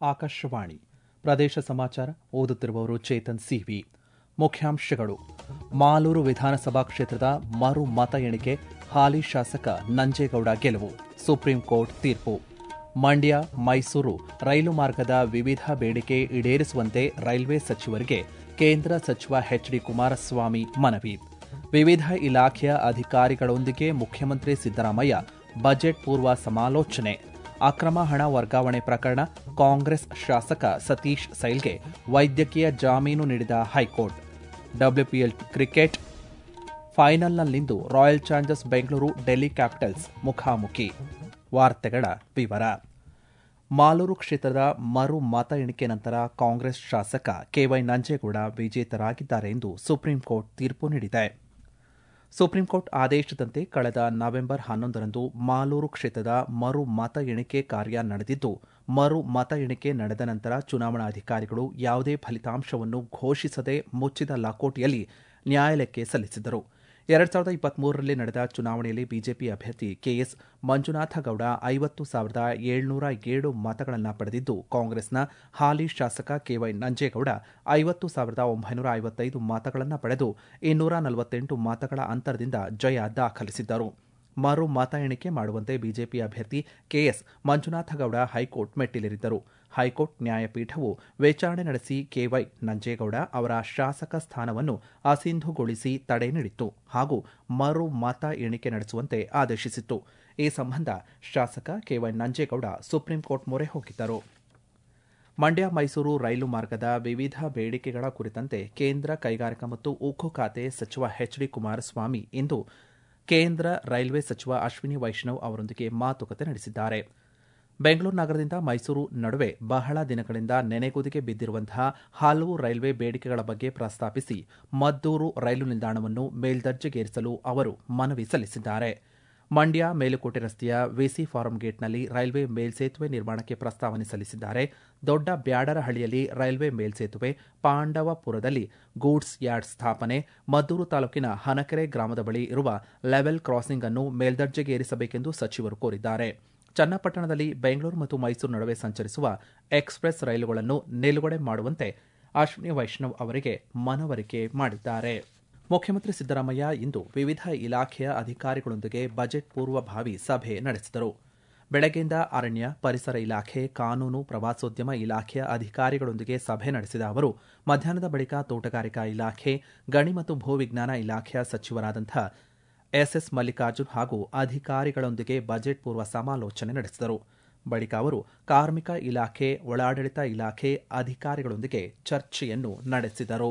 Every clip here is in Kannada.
ಆಕಾಶವಾಣಿ ಪ್ರದೇಶ ಸಮಾಚಾರ ಓದುತ್ತಿರುವವರು ಚೇತನ್ ಸಿವಿ ಮುಖ್ಯಾಂಶಗಳು ಮಾಲೂರು ವಿಧಾನಸಭಾ ಕ್ಷೇತ್ರದ ಮರು ಮತ ಎಣಿಕೆ ಹಾಲಿ ಶಾಸಕ ನಂಜೇಗೌಡ ಗೆಲುವು ಸುಪ್ರೀಂ ಕೋರ್ಟ್ ತೀರ್ಪು ಮಂಡ್ಯ ಮೈಸೂರು ರೈಲು ಮಾರ್ಗದ ವಿವಿಧ ಬೇಡಿಕೆ ಈಡೇರಿಸುವಂತೆ ರೈಲ್ವೆ ಸಚಿವರಿಗೆ ಕೇಂದ್ರ ಸಚಿವ ಎಚ್ಡಿ ಕುಮಾರಸ್ವಾಮಿ ಮನವಿ ವಿವಿಧ ಇಲಾಖೆಯ ಅಧಿಕಾರಿಗಳೊಂದಿಗೆ ಮುಖ್ಯಮಂತ್ರಿ ಸಿದ್ದರಾಮಯ್ಯ ಬಜೆಟ್ ಪೂರ್ವ ಸಮಾಲೋಚನೆ ಅಕ್ರಮ ಹಣ ವರ್ಗಾವಣೆ ಪ್ರಕರಣ ಕಾಂಗ್ರೆಸ್ ಶಾಸಕ ಸತೀಶ್ ಸೈಲ್ಗೆ ವೈದ್ಯಕೀಯ ಜಾಮೀನು ನೀಡಿದ ಹೈಕೋರ್ಟ್ ಡಬ್ಲ್ಯೂಪಿಎಲ್ ಕ್ರಿಕೆಟ್ ಫೈನಲ್ನಲ್ಲಿಂದು Royal Challengers Bengaluru Delhi Capitals ಮುಖಾಮುಖಿ ವಾರ್ತೆಗಳ ವಿವರ ಮಾಲೂರು ಕ್ಷೇತ್ರದ ಮರು ಮತ ಎಣಿಕೆ ನಂತರ ಕಾಂಗ್ರೆಸ್ ಶಾಸಕ ಕೆವೈ ನಂಜೇಗೌಡ ವಿಜೇತರಾಗಿದ್ದಾರೆ ಎಂದು ಸುಪ್ರೀಂ ಕೋರ್ಟ್ ತೀರ್ಪು ನೀಡಿದೆ ಸುಪ್ರೀಂ ಕೋರ್ಟ್ ಆದೇಶದಂತೆ ಕಳೆದ ನವೆಂಬರ್ ಹನ್ನೊಂದರಂದು ಮಾಲೂರು ಕ್ಷೇತ್ರದ ಮರು ಮತ ಎಣಿಕೆ ಕಾರ್ಯ ನಡೆದಿದ್ದು ಮರು ಮತ ಎಣಿಕೆ ನಡೆದ ನಂತರ ಚುನಾವಣಾಧಿಕಾರಿಗಳು ಯಾವುದೇ ಫಲಿತಾಂಶವನ್ನು ಘೋಷಿಸದೆ ಮುಚ್ಚಿದ ಲಕೋಟೆಯಲ್ಲಿ ನ್ಯಾಯಾಲಯಕ್ಕೆ ಸಲ್ಲಿಸಿದರು ಎರಡ್ ಸಾವಿರದ ಇಪ್ಪತ್ಮೂರರಲ್ಲಿ ನಡೆದ ಚುನಾವಣೆಯಲ್ಲಿ ಬಿಜೆಪಿ ಅಭ್ಯರ್ಥಿ ಕೆಎಸ್ ಮಂಜುನಾಥಗೌಡ ಐವತ್ತು ಸಾವಿರದ ಏಳ್ನೂರ ಏಳು ಮತಗಳನ್ನು ಪಡೆದಿದ್ದು ಕಾಂಗ್ರೆಸ್ನ ಹಾಲಿ ಶಾಸಕ ಕೆವೈ ನಂಜೇಗೌಡ ಐವತ್ತು ಸಾವಿರದ ಒಂಬೈನೂರ ಐವತ್ತೈದು ಮತಗಳನ್ನು ಪಡೆದು ಇನ್ನೂರ ನಲವತ್ತೆಂಟು ಮತಗಳ ಅಂತರದಿಂದ ಜಯ ದಾಖಲಿಸಿದ್ದರು ಮರು ಮತ ಎಣಿಕೆ ಮಾಡುವಂತೆ ಬಿಜೆಪಿ ಅಭ್ಯರ್ಥಿ ಕೆಎಸ್ ಮಂಜುನಾಥಗೌಡ ಹೈಕೋರ್ಟ್ ಮೆಟ್ಟಿಲೇರಿದ್ದರು ಹೈಕೋರ್ಟ್ ನ್ಯಾಯಪೀಠವು ವಿಚಾರಣೆ ನಡೆಸಿ ಕೆವೈ ನಂಜೇಗೌಡ ಅವರ ಶಾಸಕ ಸ್ಥಾನವನ್ನು ಅಸಿಂಧುಗೊಳಿಸಿ ತಡೆ ನೀಡಿತ್ತು ಹಾಗೂ ಮರು ಮತ ಎಣಿಕೆ ನಡೆಸುವಂತೆ ಆದೇಶಿಸಿತ್ತು ಈ ಸಂಬಂಧ ಶಾಸಕ ಕೆವೈ ನಂಜೇಗೌಡ ಸುಪ್ರೀಂ ಕೋರ್ಟ್ ಮೊರೆ ಹೋಗಿದ್ದರು ಮಂಡ್ಯ ಮೈಸೂರು ರೈಲು ಮಾರ್ಗದ ವಿವಿಧ ಬೇಡಿಕೆಗಳ ಕುರಿತಂತೆ ಕೇಂದ್ರ ಕೈಗಾರಿಕಾ ಮತ್ತು ಉಕ್ಕು ಖಾತೆ ಸಚಿವ ಎಚ್ ಡಿ ಕುಮಾರಸ್ವಾಮಿ ಇಂದು ಕೇಂದ್ರ ರೈಲ್ವೆ ಸಚಿವ ಅಶ್ವಿನಿ ವೈಷ್ಣವ್ ಅವರೊಂದಿಗೆ ಮಾತುಕತೆ ನಡೆಸಿದ್ದಾರೆ ಬೆಂಗಳೂರು ನಗರದಿಂದ ಮೈಸೂರು ನಡುವೆ ಬಹಳ ದಿನಗಳಿಂದ ನೆನೆಗುದಿಗೆ ಬಿದ್ದಿರುವಂತಹ ಹಲವು ರೈಲ್ವೆ ಬೇಡಿಕೆಗಳ ಬಗ್ಗೆ ಪ್ರಸ್ತಾಪಿಸಿ ಮದ್ದೂರು ರೈಲು ನಿಲ್ದಾಣವನ್ನು ಮೇಲ್ದರ್ಜೆಗೇರಿಸಲು ಅವರು ಮನವಿ ಸಲ್ಲಿಸಿದ್ದಾರೆ ಮಂಡ್ಯ ಮೇಲುಕೋಟೆ ರಸ್ತೆಯ ವಿಸಿ ಫಾರಂ ಗೇಟ್ನಲ್ಲಿ ರೈಲ್ವೆ ಮೇಲ್ಸೇತುವೆ ನಿರ್ಮಾಣಕ್ಕೆ ಪ್ರಸ್ತಾವನೆ ಸಲ್ಲಿಸಿದ್ದಾರೆ ದೊಡ್ಡ ಬ್ಯಾಡರಹಳ್ಳಿಯಲ್ಲಿ ರೈಲ್ವೆ ಮೇಲ್ಸೇತುವೆ ಪಾಂಡವಪುರದಲ್ಲಿ ಗೂಡ್ಸ್ ಯಾರ್ಡ್ ಸ್ಥಾಪನೆ ಮದ್ದೂರು ತಾಲೂಕಿನ ಹನಕೆರೆ ಗ್ರಾಮದ ಬಳಿ ಇರುವ ಲೆವೆಲ್ ಕ್ರಾಸಿಂಗ್ ಅನ್ನು ಮೇಲ್ದರ್ಜೆಗೇರಿಸಬೇಕೆಂದು ಸಚಿವರು ಕೋರಿದ್ದಾರೆ ಚನ್ನಪಟ್ಟಣದಲ್ಲಿ ಬೆಂಗಳೂರು ಮತ್ತು ಮೈಸೂರು ನಡುವೆ ಸಂಚರಿಸುವ ಎಕ್ಸ್ಪ್ರೆಸ್ ರೈಲುಗಳನ್ನು ನಿಲುಗಡೆ ಮಾಡುವಂತೆ ಅಶ್ವಿನಿ ವೈಷ್ಣವ್ ಅವರಿಗೆ ಮನವರಿಕೆ ಮಾಡಿದ್ದಾರೆ ಮುಖ್ಯಮಂತ್ರಿ ಸಿದ್ದರಾಮಯ್ಯ ಇಂದು ವಿವಿಧ ಇಲಾಖೆಯ ಅಧಿಕಾರಿಗಳೊಂದಿಗೆ ಬಜೆಟ್ ಪೂರ್ವಭಾವಿ ಸಭೆ ನಡೆಸಿದರು ಬೆಳಗ್ಗೆಯಿಂದ ಅರಣ್ಯ ಪರಿಸರ ಇಲಾಖೆ ಕಾನೂನು ಪ್ರವಾಸೋದ್ಯಮ ಇಲಾಖೆಯ ಅಧಿಕಾರಿಗಳೊಂದಿಗೆ ಸಭೆ ನಡೆಸಿದ ಅವರು ಮಧ್ಯಾಹ್ನದ ಬಳಿಕ ತೋಟಗಾರಿಕಾ ಇಲಾಖೆ ಗಣಿ ಮತ್ತು ಭೂವಿಜ್ಞಾನ ಇಲಾಖೆಯ ಸಚಿವರಾದಂಥ ಎಸ್ಎಸ್ ಮಲ್ಲಿಕಾರ್ಜುನ್ ಹಾಗೂ ಅಧಿಕಾರಿಗಳೊಂದಿಗೆ ಬಜೆಟ್ ಪೂರ್ವ ಸಮಾಲೋಚನೆ ನಡೆಸಿದರು ಬಳಿಕ ಅವರು ಕಾರ್ಮಿಕ ಇಲಾಖೆ ಒಳಾಡಳಿತ ಇಲಾಖೆ ಅಧಿಕಾರಿಗಳೊಂದಿಗೆ ಚರ್ಚೆಯನ್ನು ನಡೆಸಿದರು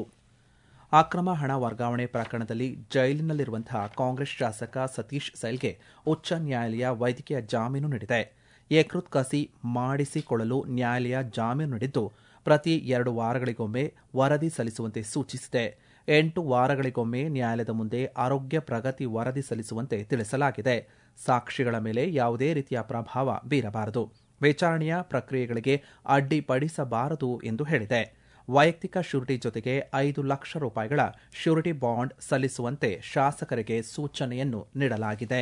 ಅಕ್ರಮ ಹಣ ವರ್ಗಾವಣೆ ಪ್ರಕರಣದಲ್ಲಿ ಜೈಲಿನಲ್ಲಿರುವಂತಹ ಕಾಂಗ್ರೆಸ್ ಶಾಸಕ ಸತೀಶ್ ಸೈಲ್ಗೆ ಉಚ್ಚ ನ್ಯಾಯಾಲಯ ವೈದ್ಯಕೀಯ ಜಾಮೀನು ನೀಡಿದೆ ಏಕೃತ್ ಕಸಿ ಮಾಡಿಸಿಕೊಳ್ಳಲು ನ್ಯಾಯಾಲಯ ಜಾಮೀನು ನೀಡಿದ್ದು ಪ್ರತಿ ಎರಡು ವಾರಗಳಿಗೊಮ್ಮೆ ವರದಿ ಸಲ್ಲಿಸುವಂತೆ ಸೂಚಿಸಿದೆ ಎಂಟು ವಾರಗಳಿಗೊಮ್ಮೆ ನ್ಯಾಯಾಲಯದ ಮುಂದೆ ಆರೋಗ್ಯ ಪ್ರಗತಿ ವರದಿ ಸಲ್ಲಿಸುವಂತೆ ತಿಳಿಸಲಾಗಿದೆ ಸಾಕ್ಷಿಗಳ ಮೇಲೆ ಯಾವುದೇ ರೀತಿಯ ಪ್ರಭಾವ ಬೀರಬಾರದು ವಿಚಾರಣೆಯ ಪ್ರಕ್ರಿಯೆಗಳಿಗೆ ಅಡ್ಡಿಪಡಿಸಬಾರದು ಎಂದು ಹೇಳಿದೆ ವೈಯಕ್ತಿಕ ಶ್ಯೂರಿಟಿ ಜೊತೆಗೆ ಐದು ಲಕ್ಷ ರೂಪಾಯಿಗಳ ಶ್ಯೂರಿಟಿ ಬಾಂಡ್ ಸಲ್ಲಿಸುವಂತೆ ಶಾಸಕರಿಗೆ ಸೂಚನೆಯನ್ನು ನೀಡಲಾಗಿದೆ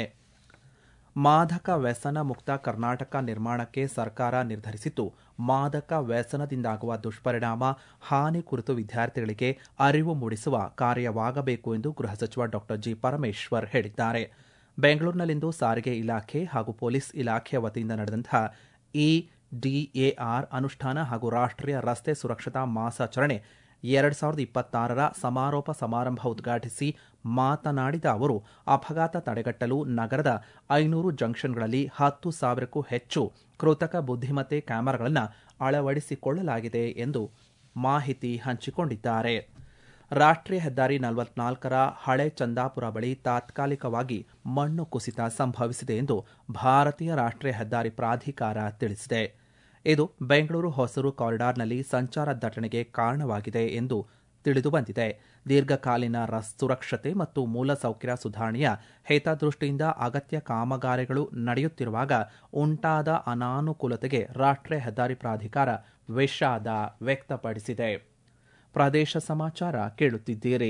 ಮಾದಕ ವ್ಯಸನ ಮುಕ್ತ ಕರ್ನಾಟಕ ನಿರ್ಮಾಣಕ್ಕೆ ಸರ್ಕಾರ ನಿರ್ಧರಿಸಿದ್ದು ಮಾದಕ ವ್ಯಸನದಿಂದಾಗುವ ದುಷ್ಪರಿಣಾಮ ಹಾನಿ ಕುರಿತು ವಿದ್ಯಾರ್ಥಿಗಳಿಗೆ ಅರಿವು ಮೂಡಿಸುವ ಕಾರ್ಯವಾಗಬೇಕು ಎಂದು ಗೃಹ ಸಚಿವ ಡಾ ಜಿ ಪರಮೇಶ್ವರ್ ಹೇಳಿದ್ದಾರೆ ಬೆಂಗಳೂರಿನಲ್ಲಿಂದು ಸಾರಿಗೆ ಇಲಾಖೆ ಹಾಗೂ ಪೊಲೀಸ್ ಇಲಾಖೆಯ ವತಿಯಿಂದ ನಡೆದಂತಹ ಇ ಡಿಎಆರ್ ಅನುಷ್ಠಾನ ಹಾಗೂ ರಾಷ್ಟ್ರೀಯ ರಸ್ತೆ ಸುರಕ್ಷತಾ ಮಾಸಾಚರಣೆ ಎರಡು ಸಾವಿರದ ಇಪ್ಪತ್ತಾರರ ಸಮಾರೋಪ ಸಮಾರಂಭ ಉದ್ಘಾಟಿಸಿ ಮಾತನಾಡಿದ ಅವರು ಅಪಘಾತ ತಡೆಗಟ್ಟಲು ನಗರದ ಐನೂರು ಜಂಕ್ಷನ್ಗಳಲ್ಲಿ ಹತ್ತು ಸಾವಿರಕ್ಕೂ ಹೆಚ್ಚು ಕೃತಕ ಬುದ್ಧಿಮತ್ತೆ ಕ್ಯಾಮೆರಾಗಳನ್ನು ಅಳವಡಿಸಿಕೊಳ್ಳಲಾಗಿದೆ ಎಂದು ಮಾಹಿತಿ ಹಂಚಿಕೊಂಡಿದ್ದಾರೆ ರಾಷ್ಟ್ರೀಯ ಹೆದ್ದಾರಿ ನಲವತ್ನಾಲ್ಕರ ಹಳೆ ಚಂದಾಪುರ ಬಳಿ ತಾತ್ಕಾಲಿಕವಾಗಿ ಮಣ್ಣು ಕುಸಿತ ಸಂಭವಿಸಿದೆ ಎಂದು ಭಾರತೀಯ ರಾಷ್ಟ್ರೀಯ ಹೆದ್ದಾರಿ ಪ್ರಾಧಿಕಾರ ತಿಳಿಸಿದೆ ಇದು ಬೆಂಗಳೂರು ಹೊಸೂರು ಕಾರಿಡಾರ್ನಲ್ಲಿ ಸಂಚಾರ ದಟ್ಟಣೆಗೆ ಕಾರಣವಾಗಿದೆ ಎಂದು ತಿಳಿದು ಬಂದಿದೆ ದೀರ್ಘಕಾಲೀನ ಸುರಕ್ಷತೆ ಮತ್ತು ಮೂಲಸೌಕರ್ಯ ಸುಧಾರಣೆಯ ಹಿತದೃಷ್ಟಿಯಿಂದ ಅಗತ್ಯ ಕಾಮಗಾರಿಗಳು ನಡೆಯುತ್ತಿರುವಾಗ ಉಂಟಾದ ಅನಾನುಕೂಲತೆಗೆ ರಾಷ್ಟ್ರೀಯ ಹೆದ್ದಾರಿ ಪ್ರಾಧಿಕಾರ ವಿಷಾದ ವ್ಯಕ್ತಪಡಿಸಿದೆ ಪ್ರದೇಶ ಸಮಾಚಾರ ಕೇಳುತ್ತಿದ್ದೀರಿ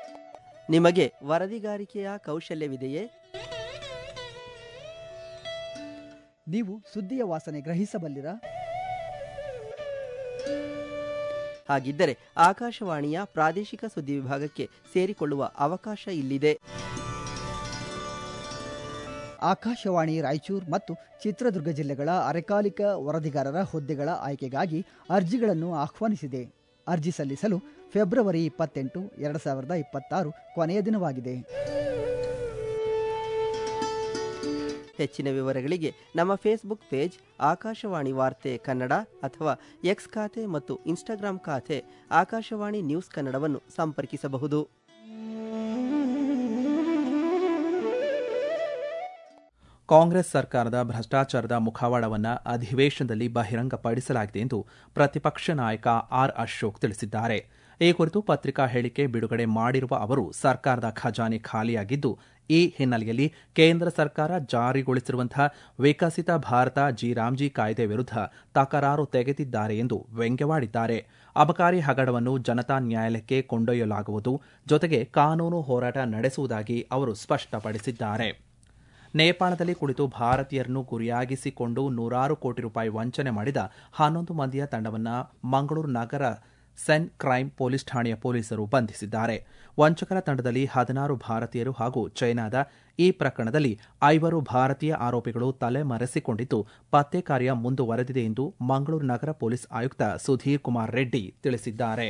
ನಿಮಗೆ ವರದಿಗಾರಿಕೆಯ ಕೌಶಲ್ಯವಿದೆಯೇ ನೀವು ಸುದ್ದಿಯ ವಾಸನೆ ಗ್ರಹಿಸಬಲ್ಲಿರಾ ಹಾಗಿದ್ದರೆ ಆಕಾಶವಾಣಿಯ ಪ್ರಾದೇಶಿಕ ಸುದ್ದಿ ವಿಭಾಗಕ್ಕೆ ಸೇರಿಕೊಳ್ಳುವ ಅವಕಾಶ ಇಲ್ಲಿದೆ ಆಕಾಶವಾಣಿ ರಾಯಚೂರು ಮತ್ತು ಚಿತ್ರದುರ್ಗ ಜಿಲ್ಲೆಗಳ ಅರೆಕಾಲಿಕ ವರದಿಗಾರರ ಹುದ್ದೆಗಳ ಆಯ್ಕೆಗಾಗಿ ಅರ್ಜಿಗಳನ್ನು ಆಹ್ವಾನಿಸಿದೆ ಅರ್ಜಿ ಸಲ್ಲಿಸಲು ಫೆಬ್ರವರಿ ಇಪ್ಪತ್ತೆಂಟು ಎರಡು ಸಾವಿರದ ಇಪ್ಪತ್ತಾರು ಕೊನೆಯ ದಿನವಾಗಿದೆ ಹೆಚ್ಚಿನ ವಿವರಗಳಿಗೆ ನಮ್ಮ ಫೇಸ್ಬುಕ್ ಪೇಜ್ ಆಕಾಶವಾಣಿ ವಾರ್ತೆ ಕನ್ನಡ ಅಥವಾ ಎಕ್ಸ್ ಖಾತೆ ಮತ್ತು ಇನ್ಸ್ಟಾಗ್ರಾಂ ಖಾತೆ ಆಕಾಶವಾಣಿ ನ್ಯೂಸ್ ಕನ್ನಡವನ್ನು ಸಂಪರ್ಕಿಸಬಹುದು ಕಾಂಗ್ರೆಸ್ ಸರ್ಕಾರದ ಭ್ರಷ್ಟಾಚಾರದ ಮುಖವಾಡವನ್ನು ಅಧಿವೇಶನದಲ್ಲಿ ಬಹಿರಂಗಪಡಿಸಲಾಗಿದೆ ಎಂದು ಪ್ರತಿಪಕ್ಷ ನಾಯಕ ಆರ್ ಅಶೋಕ್ ತಿಳಿಸಿದ್ದಾರೆ ಈ ಕುರಿತು ಪತ್ರಿಕಾ ಹೇಳಿಕೆ ಬಿಡುಗಡೆ ಮಾಡಿರುವ ಅವರು ಸರ್ಕಾರದ ಖಜಾನೆ ಖಾಲಿಯಾಗಿದ್ದು ಈ ಹಿನ್ನೆಲೆಯಲ್ಲಿ ಕೇಂದ್ರ ಸರ್ಕಾರ ಜಾರಿಗೊಳಿಸಿರುವಂತಹ ವಿಕಸಿತ ಭಾರತ ಜಿ ರಾಮ್ಜಿ ಕಾಯ್ದೆ ವಿರುದ್ಧ ತಕರಾರು ತೆಗೆದಿದ್ದಾರೆ ಎಂದು ವ್ಯಂಗ್ಯವಾಡಿದ್ದಾರೆ ಅಬಕಾರಿ ಹಗರಣವನ್ನು ಜನತಾ ನ್ಯಾಯಾಲಯಕ್ಕೆ ಕೊಂಡೊಯ್ಯಲಾಗುವುದು ಜೊತೆಗೆ ಕಾನೂನು ಹೋರಾಟ ನಡೆಸುವುದಾಗಿ ಅವರು ಸ್ಪಷ್ಟಪಡಿಸಿದ್ದಾರೆ ನೇಪಾಳದಲ್ಲಿ ಕುಳಿತು ಭಾರತೀಯರನ್ನು ಗುರಿಯಾಗಿಸಿಕೊಂಡು ನೂರಾರು ಕೋಟಿ ರೂಪಾಯಿ ವಂಚನೆ ಮಾಡಿದ ಹನ್ನೊಂದು ಮಂದಿಯ ತಂಡವನ್ನು ಮಂಗಳೂರು ನಗರ ಸೆನ್ ಕ್ರೈಮ್ ಪೊಲೀಸ್ ಠಾಣೆಯ ಪೊಲೀಸರು ಬಂಧಿಸಿದ್ದಾರೆ ವಂಚಕರ ತಂಡದಲ್ಲಿ ಹದಿನಾರು ಭಾರತೀಯರು ಹಾಗೂ ಚೈನಾದ ಈ ಪ್ರಕರಣದಲ್ಲಿ ಐವರು ಭಾರತೀಯ ಆರೋಪಿಗಳು ತಲೆಮರೆಸಿಕೊಂಡಿದ್ದು ಪತ್ತೆ ಕಾರ್ಯ ಮುಂದುವರೆದಿದೆ ಎಂದು ಮಂಗಳೂರು ನಗರ ಪೊಲೀಸ್ ಆಯುಕ್ತ ಸುಧೀರ್ ಕುಮಾರ್ ರೆಡ್ಡಿ ತಿಳಿಸಿದ್ದಾರೆ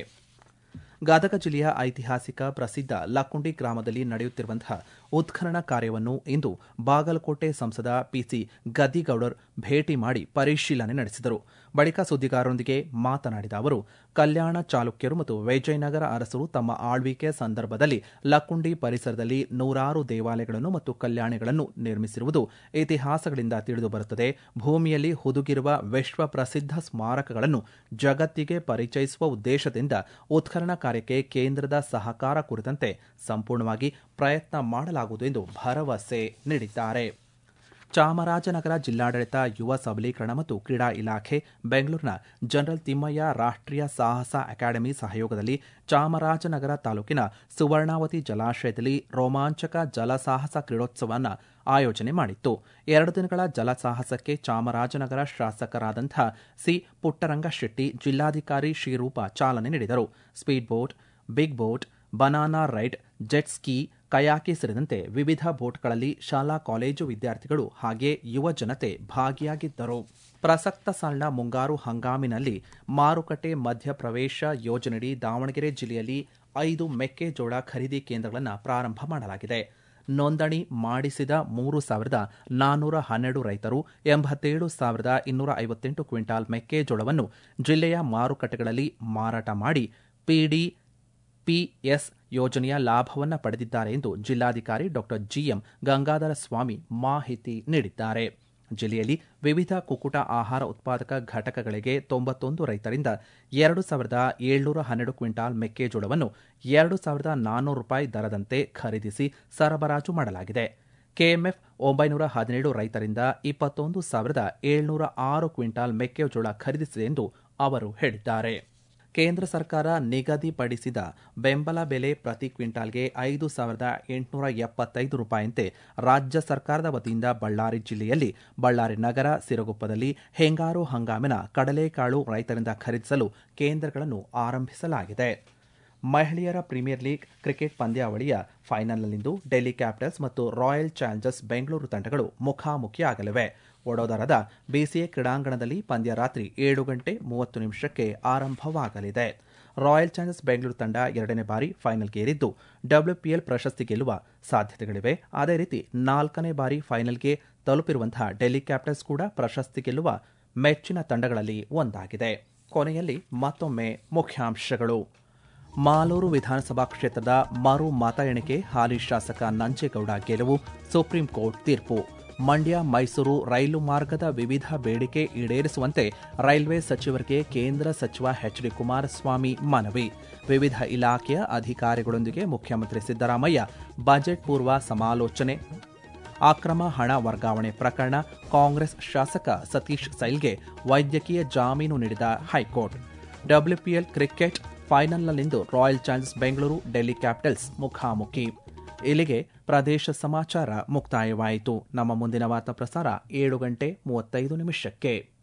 ಗದಗ ಜಿಲ್ಲೆಯ ಐತಿಹಾಸಿಕ ಪ್ರಸಿದ್ಧ ಲಕ್ಕುಂಡಿ ಗ್ರಾಮದಲ್ಲಿ ನಡೆಯುತ್ತಿರುವಂತಹ ಉತ್ಖನನ ಕಾರ್ಯವನ್ನು ಇಂದು ಬಾಗಲಕೋಟೆ ಸಂಸದ ಪಿಸಿ ಗದ್ದಿಗೌಡರ್ ಭೇಟಿ ಮಾಡಿ ಪರಿಶೀಲನೆ ನಡೆಸಿದರು ಬಳಿಕ ಸುದ್ದಿಗಾರರೊಂದಿಗೆ ಮಾತನಾಡಿದ ಅವರು ಕಲ್ಯಾಣ ಚಾಲುಕ್ಯರು ಮತ್ತು ವಿಜಯನಗರ ಅರಸರು ತಮ್ಮ ಆಳ್ವಿಕೆ ಸಂದರ್ಭದಲ್ಲಿ ಲಕ್ಕುಂಡಿ ಪರಿಸರದಲ್ಲಿ ನೂರಾರು ದೇವಾಲಯಗಳನ್ನು ಮತ್ತು ಕಲ್ಯಾಣಿಗಳನ್ನು ನಿರ್ಮಿಸಿರುವುದು ಇತಿಹಾಸಗಳಿಂದ ತಿಳಿದುಬರುತ್ತದೆ ಭೂಮಿಯಲ್ಲಿ ಹುದುಗಿರುವ ವಿಶ್ವ ಪ್ರಸಿದ್ಧ ಸ್ಮಾರಕಗಳನ್ನು ಜಗತ್ತಿಗೆ ಪರಿಚಯಿಸುವ ಉದ್ದೇಶದಿಂದ ಉತ್ಖನನ ಕಾರ್ಯಕ್ಕೆ ಕೇಂದ್ರದ ಸಹಕಾರ ಕುರಿತಂತೆ ಸಂಪೂರ್ಣವಾಗಿ ಪ್ರಯತ್ನ ಮಾಡಲಾಗುವುದು ಎಂದು ಭರವಸೆ ನೀಡಿದ್ದಾರೆ ಚಾಮರಾಜನಗರ ಜಿಲ್ಲಾಡಳಿತ ಯುವ ಸಬಲೀಕರಣ ಮತ್ತು ಕ್ರೀಡಾ ಇಲಾಖೆ ಬೆಂಗಳೂರಿನ ಜನರಲ್ ತಿಮ್ಮಯ್ಯ ರಾಷ್ಟ್ರೀಯ ಸಾಹಸ ಅಕಾಡೆಮಿ ಸಹಯೋಗದಲ್ಲಿ ಚಾಮರಾಜನಗರ ತಾಲೂಕಿನ ಸುವರ್ಣಾವತಿ ಜಲಾಶಯದಲ್ಲಿ ರೋಮಾಂಚಕ ಜಲಸಾಹಸ ಕ್ರೀಡೋತ್ಸವವನ್ನು ಆಯೋಜನೆ ಮಾಡಿತ್ತು ಎರಡು ದಿನಗಳ ಜಲಸಾಹಸಕ್ಕೆ ಚಾಮರಾಜನಗರ ಶಾಸಕರಾದಂಥ ಸಿ ಪುಟ್ಟರಂಗಶೆಟ್ಟಿ ಜಿಲ್ಲಾಧಿಕಾರಿ ಶ್ರೀರೂಪ ಚಾಲನೆ ನೀಡಿದರು speed boat big boat banana ride jet ski kayak ಸೇರಿದಂತೆ ವಿವಿಧ ಬೋಟ್ಗಳಲ್ಲಿ ಶಾಲಾ ಕಾಲೇಜು ವಿದ್ಯಾರ್ಥಿಗಳು ಹಾಗೆ ಯುವ ಜನತೆ ಭಾಗಿಯಾಗಿದ್ದರು ಪ್ರಸಕ್ತ ಸಾಲಿನ ಮುಂಗಾರು ಹಂಗಾಮಿನಲ್ಲಿ ಮಾರುಕಟ್ಟೆ ಮಧ್ಯಪ್ರವೇಶ ಯೋಜನೆಯಡಿ ದಾವಣಗೆರೆ ಜಿಲ್ಲೆಯಲ್ಲಿ ಐದು ಮೆಕ್ಕೆಜೋಳ ಖರೀದಿ ಕೇಂದ್ರಗಳನ್ನು ಪ್ರಾರಂಭ ಮಾಡಲಾಗಿದೆ ನೋಂದಣಿ ಮಾಡಿಸಿದ ಮೂರು ಸಾವಿರದ ನಾನ್ನೂರ ಹನ್ನೆರಡು ರೈತರು ಎಂಬತ್ತೇಳು ಸಾವಿರದ ಇನ್ನೂರ ಐವತ್ತೆಂಟು ಕ್ವಿಂಟಾಲ್ ಮೆಕ್ಕೆಜೋಳವನ್ನು ಜಿಲ್ಲೆಯ ಮಾರುಕಟ್ಟೆಗಳಲ್ಲಿ ಮಾರಾಟ ಮಾಡಿ ಪಿಡಿ ಪಿಎಸ್ ಯೋಜನೆಯ ಲಾಭವನ್ನು ಪಡೆದಿದ್ದಾರೆ ಎಂದು ಜಿಲ್ಲಾಧಿಕಾರಿ ಡಾ ಜಿಎಂ ಗಂಗಾಧರ ಸ್ವಾಮಿ ಮಾಹಿತಿ ನೀಡಿದ್ದಾರೆ ಜಿಲ್ಲೆಯಲ್ಲಿ ವಿವಿಧ ಕುಕ್ಕುಟ ಆಹಾರ ಉತ್ಪಾದಕ ಘಟಕಗಳಿಗೆ ತೊಂಬತ್ತೊಂದು ರೈತರಿಂದ ಎರಡು ಸಾವಿರದ ಏಳ್ನೂರ ಹನ್ನೆರಡು ಕ್ವಿಂಟಾಲ್ ಮೆಕ್ಕೆಜೋಳವನ್ನು ಎರಡು ಸಾವಿರದ ನಾನ್ನೂರು ರೂಪಾಯಿ ದರದಂತೆ ಖರೀದಿಸಿ ಸರಬರಾಜು ಮಾಡಲಾಗಿದೆ ಕೆಎಂಎಫ್ ಒಂಬೈನೂರ ಹದಿನೇಳು ರೈತರಿಂದ ಇಪ್ಪತ್ತೊಂದು ಸಾವಿರದ ಏಳ್ನೂರ ಆರು ಕ್ವಿಂಟಾಲ್ ಮೆಕ್ಕೆಜೋಳ ಖರೀದಿಸಿದೆ ಎಂದು ಅವರು ಹೇಳಿದ್ದಾರೆ ಕೇಂದ್ರ ಸರ್ಕಾರ ನಿಗದಿಪಡಿಸಿದ ಬೆಂಬಲ ಬೆಲೆ ಪ್ರತಿ ಕ್ವಿಂಟಾಲ್ಗೆ ಐದು ಸಾವಿರದ ಎಂಟುನೂರ ಎಪ್ಪತ್ತೈದು ರೂಪಾಯಿಯಂತೆ ರಾಜ್ಯ ಸರ್ಕಾರದ ವತಿಯಿಂದ ಬಳ್ಳಾರಿ ಜಿಲ್ಲೆಯಲ್ಲಿ ಬಳ್ಳಾರಿ ನಗರ ಸಿರಗುಪ್ಪದಲ್ಲಿ ಹೆಂಗಾರು ಹಂಗಾಮಿನ ಕಡಲೆಕಾಳು ರೈತರಿಂದ ಖರೀದಿಸಲು ಕೇಂದ್ರಗಳನ್ನು ಆರಂಭಿಸಲಾಗಿದೆ ಮಹಿಳೆಯರ ಪ್ರೀಮಿಯರ್ ಲೀಗ್ ಕ್ರಿಕೆಟ್ ಪಂದ್ಯಾವಳಿಯ ಫೈನಲ್ನಲ್ಲಿಂದು ಡೆಲ್ಲಿ ಕ್ಯಾಪಿಟಲ್ಸ್ ಮತ್ತು ರಾಯಲ್ ಚಾಲೆಂಜರ್ಸ್ ಬೆಂಗಳೂರು ತಂಡಗಳು ಮುಖಾಮುಖಿಯಾಗಲಿವೆ ವಡೋದರದ ಬಿಸಿಎ ಕ್ರೀಡಾಂಗಣದಲ್ಲಿ ಪಂದ್ಯ ರಾತ್ರಿ ಏಳು ಗಂಟೆ ಮೂವತ್ತು ನಿಮಿಷಕ್ಕೆ ಆರಂಭವಾಗಲಿದೆ ರಾಯಲ್ ಚಾಲೆಂಜರ್ಸ್ ಬೆಂಗಳೂರು ತಂಡ ಎರಡನೇ ಬಾರಿ ಫೈನಲ್ಗೇರಿದ್ದು ಡಬ್ಲ್ಯೂಪಿಎಲ್ ಪ್ರಶಸ್ತಿ ಗೆಲ್ಲುವ ಸಾಧ್ಯತೆಗಳಿವೆ ಅದೇ ರೀತಿ ನಾಲ್ಕನೇ ಬಾರಿ ಫೈನಲ್ಗೆ ತಲುಪಿರುವಂತಹ ಡೆಲ್ಲಿ ಕ್ಯಾಪಿಟಲ್ಸ್ ಕೂಡ ಪ್ರಶಸ್ತಿ ಗೆಲ್ಲುವ ಮೆಚ್ಚಿನ ತಂಡಗಳಲ್ಲಿ ಒಂದಾಗಿದೆ ಕೊನೆಯಲ್ಲಿ ಮತ್ತೊಮ್ಮೆ ಮುಖ್ಯಾಂಶಗಳು ಮಾಲೂರು ವಿಧಾನಸಭಾ ಕ್ಷೇತ್ರದ ಮರು ಮತ ಎಣಿಕೆ ಹಾಲಿ ಶಾಸಕ ನಂಜೇಗೌಡ ಗೆಲುವು ಸುಪ್ರೀಂ ಕೋರ್ಟ್ ತೀರ್ಪು ಮಂಡ್ಯ ಮೈಸೂರು ರೈಲು ಮಾರ್ಗದ ವಿವಿಧ ಬೇಡಿಕೆ ಈಡೇರಿಸುವಂತೆ ರೈಲ್ವೆ ಸಚಿವರಿಗೆ ಕೇಂದ್ರ ಸಚಿವ ಎಚ್ ಡಿ ಕುಮಾರಸ್ವಾಮಿ ಮನವಿ ವಿವಿಧ ಇಲಾಖೆಯ ಅಧಿಕಾರಿಗಳೊಂದಿಗೆ ಮುಖ್ಯಮಂತ್ರಿ ಸಿದ್ದರಾಮಯ್ಯ ಬಜೆಟ್ ಪೂರ್ವ ಸಮಾಲೋಚನೆ ಅಕ್ರಮ ಹಣ ವರ್ಗಾವಣೆ ಪ್ರಕರಣ ಕಾಂಗ್ರೆಸ್ ಶಾಸಕ ಸತೀಶ್ ಸೈಲ್ಗೆ ವೈದ್ಯಕೀಯ ಜಾಮೀನು ನೀಡಿದ ಹೈಕೋರ್ಟ್ ಡಬ್ಲ್ಯೂಪಿಎಲ್ ಕ್ರಿಕೆಟ್ ಫೈನಲ್ನಲ್ಲಿಂದು Royal Challengers Bengaluru Delhi Capitals ಮುಖಾಮುಖಿ ಇಲ್ಲಿಗೆ ಪ್ರದೇಶ ಸಮಾಚಾರ ಮುಕ್ತಾಯವಾಯಿತು ನಮ್ಮ ಮುಂದಿನ ವಾರ್ತಾ ಪ್ರಸಾರ ಏಳು ಗಂಟೆ ಮೂವತ್ತೈದು ನಿಮಿಷಕ್ಕೆ